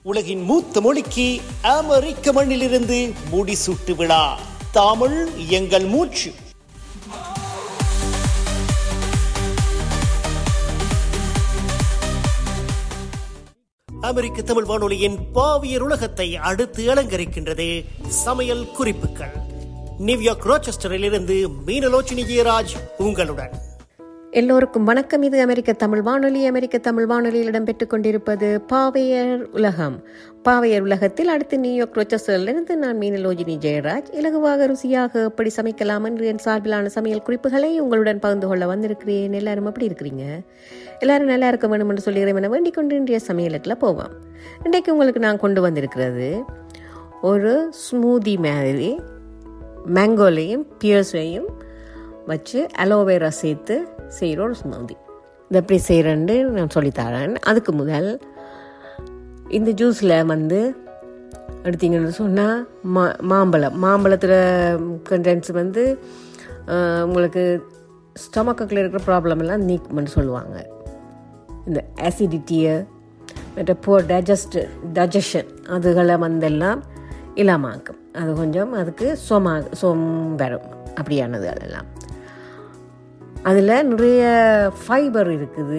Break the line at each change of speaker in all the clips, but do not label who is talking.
உலகின் மூத்த மொழிக்கு அமெரிக்க மண்ணிலிருந்து முடிசூட்டு விழா தமிழ் எங்கள் மூச்சு அமெரிக்க தமிழ் வானொலியின் பாவியர் உலகத்தை அடுத்து அலங்கரிக்கின்றது சமையல் குறிப்புகள் நியூயார்க் ரோச்செஸ்டரில் இருந்து மீனலோச்சினி ஜெயராஜ் உங்களுடன்
எல்லோருக்கும் வணக்கம் இது அமெரிக்க தமிழ் வானொலி அமெரிக்க தமிழ் வானொலியில் இடம்பெற்றுக் கொண்டிருப்பது பாவையர் உலகம் பாவையர் உலகத்தில் அடுத்து நியூயார்க் ரோச்சஸ்டரிலிருந்து நான் மீனலோஜினி ஜெயராஜ் இலகுவாக ருசியாக எப்படி சமைக்கலாம் என்று என் சார்பிலான சமையல் குறிப்புகளை உங்களுடன் பகிர்ந்து கொள்ள வந்திருக்கிறேன் எல்லாரும் எப்படி இருக்கிறீங்க எல்லாரும் நல்லா இருக்க வேண்டும் என்று சொல்லுகிறேன் என வேண்டிக் கொண்டு இன்றைய சமையலுக்குள்ள போவோம் இன்றைக்கு உங்களுக்கு நான் கொண்டு வந்திருக்கிறது ஒரு ஸ்மூதி மாதிரி மேங்கோலையும் பியர்ஸையும் வச்சு அலோவேரா சேர்த்து செய்கிற ஒரு ஸ்மூதி இது எப்படி செய்கிறேன்னு நான் சொல்லித்தரேன் அதுக்கு முதல் இந்த ஜூஸில் வந்து எடுத்தீங்கன்னு சொன்னால் மா மாம்பழம் மாம்பழத்தில் கண்டென்ட்ஸ் வந்து ஆஹ், உங்களுக்கு ஸ்டொமக்கில் இருக்கிற ப்ராப்ளம் எல்லாம் நீக்கும்னு சொல்லுவாங்க இந்த ஆசிடிட்டியை மற்ற போர் டைஜஸ்ட் டைஜஷன் அதுகளை வந்தெல்லாம் இல்லாமாக்கும் அது கொஞ்சம் அதுக்கு சோமா சோம் வரும் அப்படியானது அதெல்லாம் அதில் நிறைய ஃபைபர் இருக்குது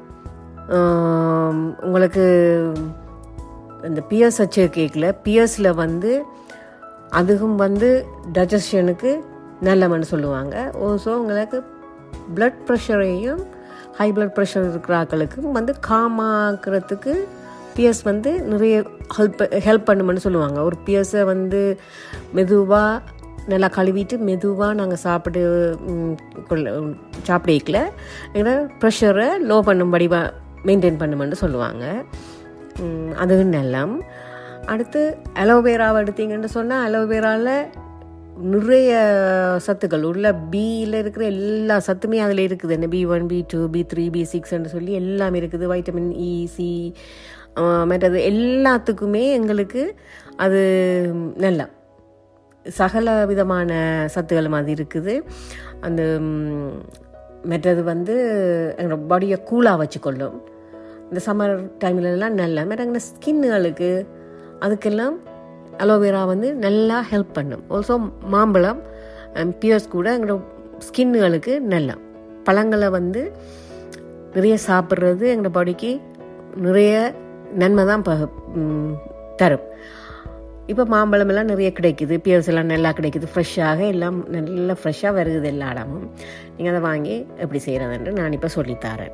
ஆம், உங்களுக்கு இந்த பியர்ஸ் வச்ச கேக்கில் பியர்ஸில் வந்து அதுவும் வந்து டைஜஷனுக்கு நல்லவன்னு சொல்லுவாங்க ஓசோ உங்களுக்கு பிளட் ப்ரெஷரையும் ஹை பிளட் ப்ரெஷர் இருக்கிற ஆட்களுக்கும் வந்து காமாக்குறதுக்கு பியர்ஸ் வந்து நிறைய ஹெல்ப் ஹெல்ப் பண்ணுமென்னு சொல்லுவாங்க ஒரு பியர்ஸை வந்து மெதுவாக நல்லா கழுவிட்டு மெதுவாக நாங்கள் சாப்பிட்டு ம், கொள்ள சாப்பிடல எங்களோட ப்ரெஷரை லோ பண்ணும்படி மெயின்டைன் பண்ணுமென்னு சொல்லுவாங்க ம், அதுவும் நல்லம் அடுத்து அலோவேராவை எடுத்தீங்கன்னு சொன்னால் அலோவேராவில் நிறைய சத்துக்கள் உள்ள பியில் இருக்கிற எல்லா சத்துமே அதில் இருக்குது என்ன B one B two B three B சிக்ஸ்ன்னு சொல்லி எல்லாமே இருக்குது வைட்டமின் இ சி மற்றது எல்லாத்துக்குமே எங்களுக்கு அது நல்லா சகல விதமான சத்துக்களும் அது இருக்குது அந்த ம், மற்றது வந்து எங்களோட பாடியை கூலாக வச்சுக்கொள்ளும் இந்த சம்மர் டைம்லலாம் நல்லா மற்ற எங்கள் ஸ்கின்னுகளுக்கு அதுக்கெல்லாம் அலோவேரா வந்து நல்லா ஹெல்ப் பண்ணும் ஆல்சோ மாம்பழம் பியர்ஸ் கூட எங்களோட ஸ்கின்னுகளுக்கு நல்லா பழங்களை வந்து நிறைய சாப்பிட்றது எங்களோட பாடிக்கு நிறைய நன்மை தான் ப ம், தரும் இப்போ மாம்பழம் எல்லாம் நிறைய கிடைக்குது பியர்ஸ் எல்லாம் நல்லா கிடைக்குது ஃப்ரெஷ்ஷாக எல்லாம் நல்லா ஃப்ரெஷ்ஷாக வருகுது எல்லா இடமும் நீங்கள் அதை வாங்கி எப்படி செய்கிறதுன்னு நான் இப்போ சொல்லித்தரேன்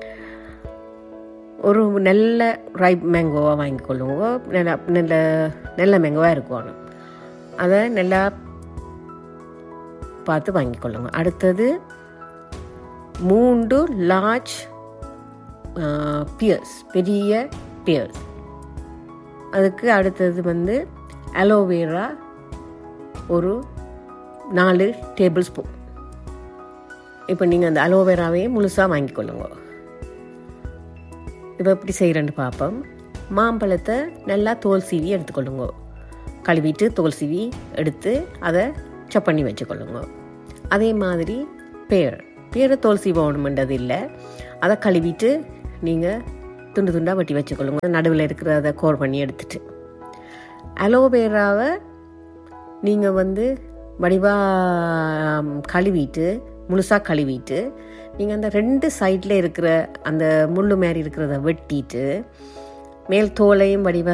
ஒரு நல்ல ரைப் மேங்கோவாக வாங்கிக்கொள்ளுங்க நல்ல நல்ல நல்ல மேங்கோவாக இருக்கணும் அதை நல்லா பார்த்து வாங்கிக்கொள்ளுங்க அடுத்தது மூன்று லார்ஜ் பியர்ஸ் பெரிய பியர்ஸ் அதுக்கு அடுத்தது வந்து அலோவேரா ஒரு நாலு டேபிள் ஸ்பூன் இப்போ நீங்கள் அந்த அலோவேராவையே முழுசாக வாங்கிக்கொள்ளுங்க இப்போ எப்படி செய்கிறேன்னு பார்ப்போம் மாம்பழத்தை நல்லா தோல் சீவி எடுத்துக்கொள்ளுங்க கழுவிட்டு தோல் சீவி எடுத்து அதை chop பண்ணி வச்சுக்கொள்ளுங்க அதே மாதிரி பேர் பேரை தோல் சீவணுமென்றது இல்லை அதை கழுவிட்டு நீங்கள் துண்டு துண்டாக வெட்டி வச்சுக்கொள்ளுங்க நடுவில் இருக்கிறத கோர் பண்ணி எடுத்துட்டு அலோவேராவை நீங்கள் வந்து வடிவாக கழுவிட்டு முழுசாக கழுவிட்டு நீங்கள் அந்த ரெண்டு சைடில் இருக்கிற அந்த முள்ளு மாதிரி இருக்கிறத வெட்டிட்டு மேல் தோலையும் வடிவா